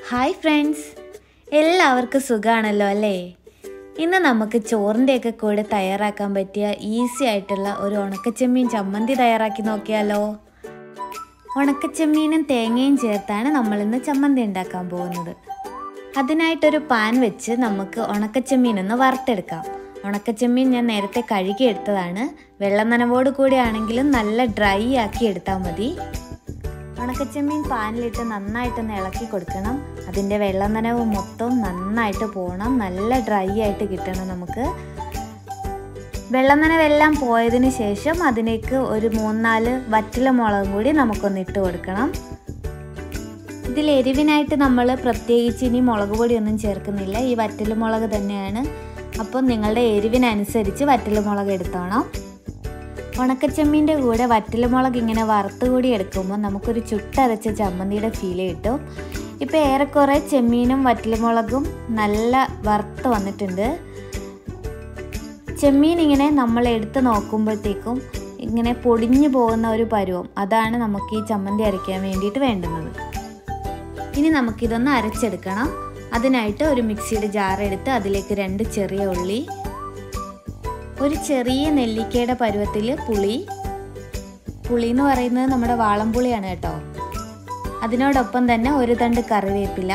hi friends എല്ലാവർക്കും സുഖമാണല്ലോ അല്ലേ ഇന്ന് നമുക്ക് ചോറിൻ്റെയൊക്കെ കൂടെ തയ്യാറാക്കാൻ പറ്റിയ ഈസി ആയിട്ടുള്ള ഒരു ഉണക്കച്ചെമ്മീൻ ചമ്മന്തി തയ്യാറാക്കി നോക്കിയാലോ ഉണക്കച്ചെമ്മീനും തേങ്ങയും ചേർത്താണ് നമ്മളിന്ന് ചമ്മന്തി ഉണ്ടാക്കാൻ പോകുന്നത് അതിനായിട്ടൊരു പാൻ വെച്ച് നമുക്ക് ഉണക്കച്ചെമ്മീൻ ഒന്ന് വറുത്തെടുക്കാം ഉണക്കച്ചെമ്മീൻ ഞാൻ നേരത്തെ കഴുകി എടുത്തതാണ് വെള്ളം നനവോട് കൂടി ആണെങ്കിലും നല്ല ഡ്രൈ ആക്കി എടുത്താൽ മതി ഉണക്കച്ചെമ്മീൻ പാനിലിട്ട് നന്നായിട്ടൊന്ന് ഇളക്കി കൊടുക്കണം അതിൻ്റെ വെള്ളം നനവ് മൊത്തം നന്നായിട്ട് പോകണം നല്ല ഡ്രൈ ആയിട്ട് കിട്ടണം നമുക്ക് വെള്ളം നനവെല്ലാം പോയതിന് ശേഷം അതിലേക്ക് ഒരു മൂന്നാല് വറ്റില മുളകും കൂടി നമുക്കൊന്ന് ഇട്ട് കൊടുക്കണം ഇതിൽ എരിവിനായിട്ട് നമ്മൾ പ്രത്യേകിച്ച് ഇനി മുളക് പൊടിയൊന്നും ചേർക്കുന്നില്ല ഈ വറ്റൽ മുളക് തന്നെയാണ് അപ്പോൾ നിങ്ങളുടെ എരിവിനനുസരിച്ച് വറ്റൽ മുളക് എടുത്തോണം ഉണക്കച്ചെമ്മീൻ്റെ കൂടെ വറ്റൽമുളക് ഇങ്ങനെ വറുത്തുകൂടി എടുക്കുമ്പോൾ നമുക്കൊരു ചുട്ടരച്ച ചമ്മന്തിയുടെ ഫീല് കിട്ടും ഇപ്പോൾ ഏറെക്കുറെ ചെമ്മീനും വറ്റൽമുളകും നല്ല വറുത്ത് വന്നിട്ടുണ്ട് ചെമ്മീൻ ഇങ്ങനെ നമ്മൾ എടുത്ത് നോക്കുമ്പോഴത്തേക്കും ഇങ്ങനെ പൊടിഞ്ഞു പോകുന്ന ഒരു പരുവം അതാണ് നമുക്ക് ഈ ചമ്മന്തി അരയ്ക്കാൻ വേണ്ടിയിട്ട് വേണ്ടുന്നത് ഇനി നമുക്കിതൊന്ന് അരച്ചെടുക്കണം അതിനായിട്ട് ഒരു മിക്സിയുടെ ജാർ എടുത്ത് അതിലേക്ക് രണ്ട് ചെറിയ ഉള്ളി ഒരു ചെറിയ നെല്ലിക്കയുടെ പരുവത്തിൽ പുളി പുളി എന്ന് പറയുന്നത് നമ്മുടെ വാളംപുളിയാണ് കേട്ടോ അതിനോടൊപ്പം തന്നെ ഒരു തണ്ട് കറിവേപ്പില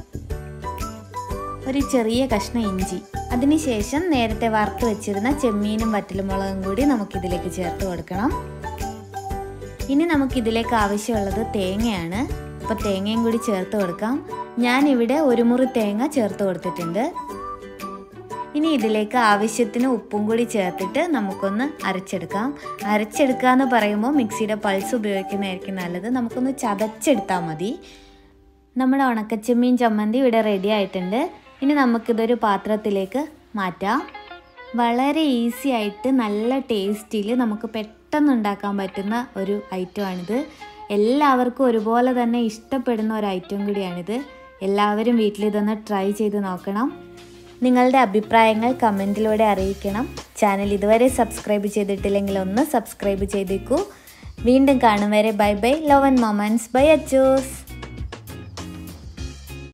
ഒരു ചെറിയ കഷ്ണം ഇഞ്ചി അതിനുശേഷം നേരത്തെ വറുത്ത് വെച്ചിരുന്ന ചെമ്മീനും വറ്റലുമുളകും കൂടി നമുക്കിതിലേക്ക് ചേർത്ത് കൊടുക്കണം ഇനി നമുക്കിതിലേക്ക് ആവശ്യമുള്ളത് തേങ്ങയാണ് അപ്പോൾ തേങ്ങയും കൂടി ചേർത്ത് കൊടുക്കാം ഞാനിവിടെ ഒരു മുറി തേങ്ങ ചേർത്ത് കൊടുത്തിട്ടുണ്ട് ഇനി ഇതിലേക്ക് ആവശ്യത്തിന് ഉപ്പും കൂടി ചേർത്തിട്ട് നമുക്കൊന്ന് അരച്ചെടുക്കാം അരച്ചെടുക്കുക എന്ന് പറയുമ്പോൾ മിക്സിയുടെ പൾസ് ഉപയോഗിക്കുന്നതായിരിക്കും നല്ലത് നമുക്കൊന്ന് ചതച്ചെടുത്താൽ മതി നമ്മുടെ ഉണക്കച്ചെമ്മീൻ ചമ്മന്തി ഇവിടെ റെഡി ആയിട്ടുണ്ട് ഇനി നമുക്കിതൊരു പാത്രത്തിലേക്ക് മാറ്റാം വളരെ ഈസി ആയിട്ട് നല്ല ടേസ്റ്റിൽ നമുക്ക് പെട്ടെന്ന് ഉണ്ടാക്കാൻ പറ്റുന്ന ഒരു ഐറ്റമാണിത് എല്ലാവർക്കും ഒരുപോലെ തന്നെ ഇഷ്ടപ്പെടുന്ന ഒരു ഐറ്റം കൂടിയാണിത് എല്ലാവരും വീട്ടിൽ ഇതൊന്ന് ട്രൈ ചെയ്ത് നോക്കണം നിങ്ങളുടെ അഭിപ്രായങ്ങൾ കമൻറ്റിലൂടെ അറിയിക്കണം ചാനൽ ഇതുവരെ സബ്സ്ക്രൈബ് ചെയ്തിട്ടില്ലെങ്കിൽ ഒന്ന് സബ്സ്ക്രൈബ് ചെയ്തേക്കൂ വീണ്ടും കാണും വരെ bye bye love and moments bye അച്ചൂസ്